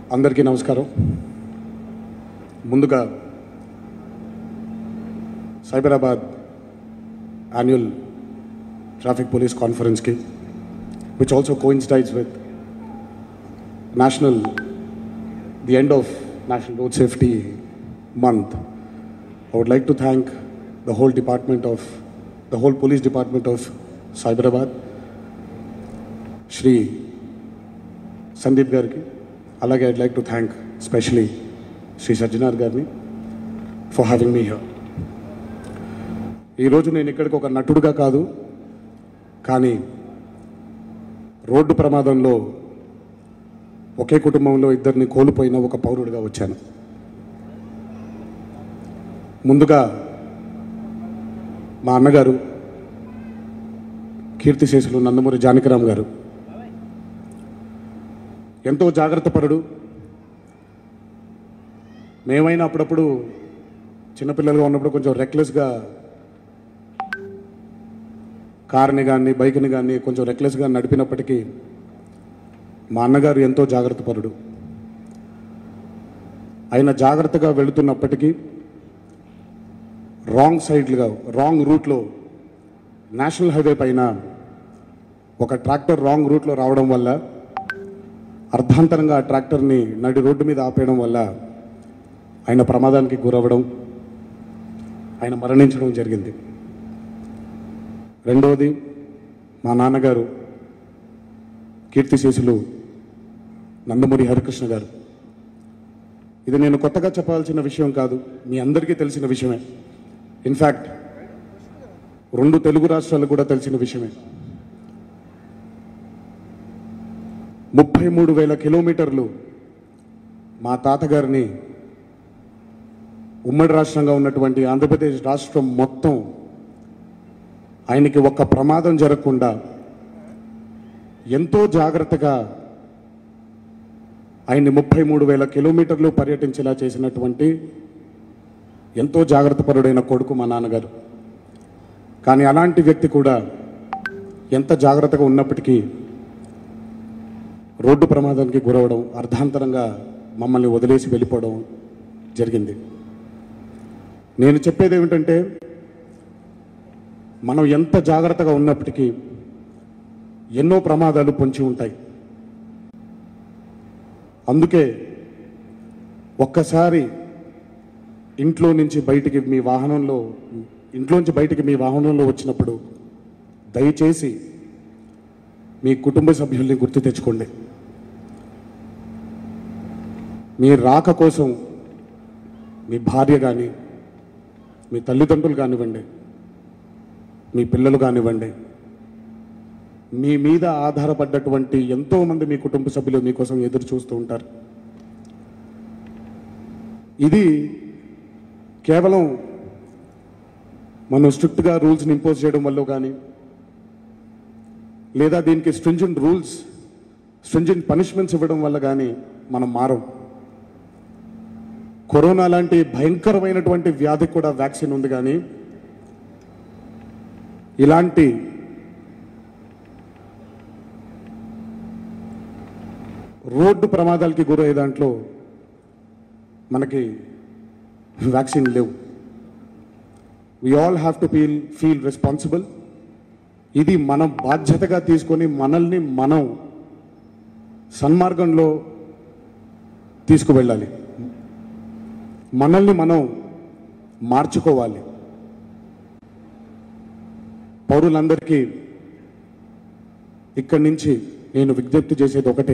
అందరికీ నమస్కారం ముందుగా సైబరాబాద్ యాన్యువల్ ట్రాఫిక్ పోలీస్ కాన్ఫరెన్స్కి which also coincides with national the end of national road safety month I would like to thank the whole department of, the whole police department of Cyberabad, Shri Sandeep Gargi. Alage, I'd like to thank especially Shri Sajjanar Garni for having me here. ఈరోజు నేను ఇక్కడికి ఒక నటుడుగా కాదు కానీ road ప్రమాదంలో ఒకే కుటుంబంలో ఇద్దరిని కోల్పోయిన ఒక పౌరుడిగా వచ్చాను ముందుగా మా అన్నగారు కీర్తిశేషులు నందమూరి జానకిరామ్ గారు ఎంతో జాగ్రత్త పరుడు మేమైనా అప్పుడప్పుడు చిన్నపిల్లలుగా ఉన్నప్పుడు కొంచెం రెక్లెస్గా కార్ని కానీ బైక్ని కానీ కొంచెం రెక్లెస్గా నడిపినప్పటికీ మా అన్నగారు ఎంతో జాగ్రత్త పరుడు ఆయన జాగ్రత్తగా వెళుతున్నప్పటికీ రాంగ్ సైడ్లుగా రాంగ్ రూట్లో నేషనల్ హైవే పైన ఒక ట్రాక్టర్ రాంగ్ రూట్లో రావడం వల్ల అర్ధాంతరంగా ఆ ట్రాక్టర్ని నడి రోడ్డు మీద ఆపేయడం వల్ల ఆయన ప్రమాదానికి గురవ్వడం ఆయన మరణించడం జరిగింది రెండవది మా నాన్నగారు కీర్తిశేషులు నందమూరి హరికృష్ణ గారు ఇది నేను కొత్తగా చెప్పాల్సిన విషయం కాదు మీ అందరికీ తెలిసిన విషయమే ఇన్ఫ్యాక్ట్ రెండు తెలుగు రాష్ట్రాలకు కూడా తెలిసిన విషయమే ముప్పై మూడు వేల కిలోమీటర్లు మా తాతగారిని ఉమ్మడి రాష్ట్రంగా ఉన్నటువంటి ఆంధ్రప్రదేశ్ రాష్ట్రం మొత్తం ఆయనకి ఒక్క ప్రమాదం జరగకుండా ఎంతో జాగ్రత్తగా ఆయన్ని ముప్పై మూడు వేల కిలోమీటర్లు పర్యటించేలా చేసినటువంటి ఎంతో జాగ్రత్త పరుడైన కొడుకు మా నాన్నగారు కానీ అలాంటి వ్యక్తి కూడా ఎంత జాగ్రత్తగా ఉన్నప్పటికీ రోడ్డు ప్రమాదానికి గురవడం అర్ధాంతరంగా మమ్మల్ని వదిలేసి వెళ్ళిపోవడం జరిగింది నేను చెప్పేది ఏమిటంటే మనం ఎంత జాగ్రత్తగా ఉన్నప్పటికీ ఎన్నో ప్రమాదాలు పొంచి ఉంటాయి అందుకే ఒక్కసారి ఇంట్లో నుంచి బయటికి మీ వాహనంలో ఇంట్లోంచి బయటికి మీ వాహనంలో వచ్చినప్పుడు దయచేసి మీ కుటుంబ సభ్యుల్ని గుర్తు తెచ్చుకోండి మీ రాక కోసం మీ భార్య కానీ మీ తల్లిదండ్రులు కానివ్వండి మీ పిల్లలు కానివ్వండి మీ మీద ఆధారపడ్డటువంటి ఎంతో మంది మీ కుటుంబ సభ్యులు మీకోసం ఎదురు చూస్తూ ఉంటారు ఇది కేవలం మనం స్ట్రిక్ట్గా రూల్స్ని ఇంపోజ్ చేయడం వల్ల కానీ లేదా దీనికి స్ట్రింజెంట్ రూల్స్ స్ట్రింజెంట్ పనిష్మెంట్స్ ఇవ్వడం వల్ల కానీ మనం మారం కరోనా లాంటి భయంకరమైనటువంటి వ్యాధి కూడా వ్యాక్సిన్ ఉంది కానీ ఇలాంటి రోడ్డు ప్రమాదాలకి గురయ్యే దాంట్లో మనకి వ్యాక్సిన్ లేవు we all have to feel feel responsible ఇది మనం బాధ్యతగా తీసుకొని మనల్ని మనం సన్మార్గంలో తీసుకువెళ్ళాలి మనల్ని మనం మార్చుకోవాలి పౌరులందరికీ ఇక్కడి నుంచి నేను విజ్ఞప్తి చేసేది ఒకటే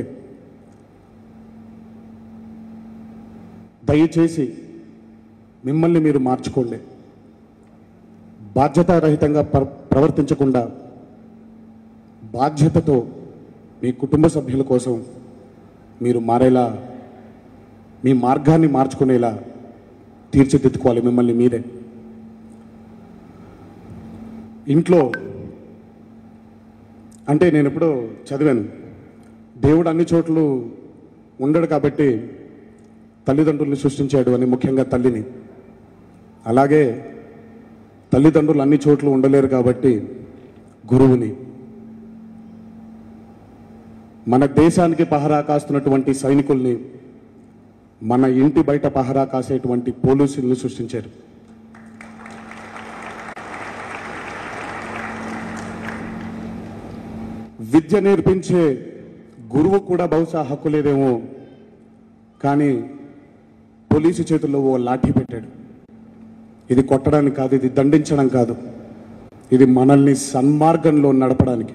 దయచేసి మిమ్మల్ని మీరు మార్చుకోండి బాధ్యతారహితంగా ప్ర- ప్రవర్తించకుండా బాధ్యతతో మీ కుటుంబ సభ్యుల కోసం మీరు మారేలా మీ మార్గాన్ని మార్చుకునేలా తీర్చిదిద్దుకోవాలి మిమ్మల్ని మీరే ఇంట్లో అంటే నేను ఎప్పుడో చదివాను దేవుడు అన్ని చోట్ల ఉండడు కాబట్టి తల్లిదండ్రుల్ని సృష్టించాడు అని ముఖ్యంగా తల్లిని అలాగే తల్లిదండ్రులు అన్ని చోట్ల ఉండలేరు కాబట్టి గురువుని మన దేశానికి పహరా కాస్తున్నటువంటి సైనికుల్ని మన ఇంటి బయట పహరా కాసేటువంటి పోలీసులను సృష్టించారు విద్య నేర్పించే గురువు కూడా బహుశా హక్కు లేదేమో కానీ పోలీసు చేతుల్లో ఓ లాఠీ పెట్టాడు ఇది కొట్టడానికి కాదు ఇది దండించడం కాదు ఇది మనల్ని సన్మార్గంలో నడపడానికి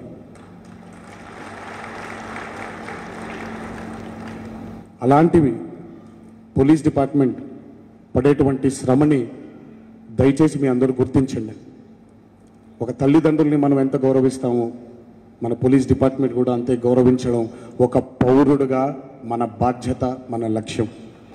అలాంటివి పోలీస్ డిపార్ట్మెంట్ పడేటువంటి శ్రమని దయచేసి మీ అందరూ గుర్తించండి ఒక తల్లిదండ్రుల్ని మనం ఎంత గౌరవిస్తామో మన పోలీస్ డిపార్ట్మెంట్ కూడా అంతే గౌరవించడం ఒక పౌరుడుగా మన బాధ్యత మన లక్ష్యం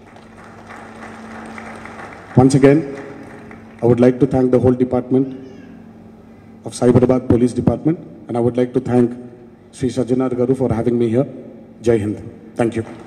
once again I would like to thank the whole department of Cyberabad Police Department and I would like to thank Sri Sajjanar Garu for having me here. Jai Hind. Thank you.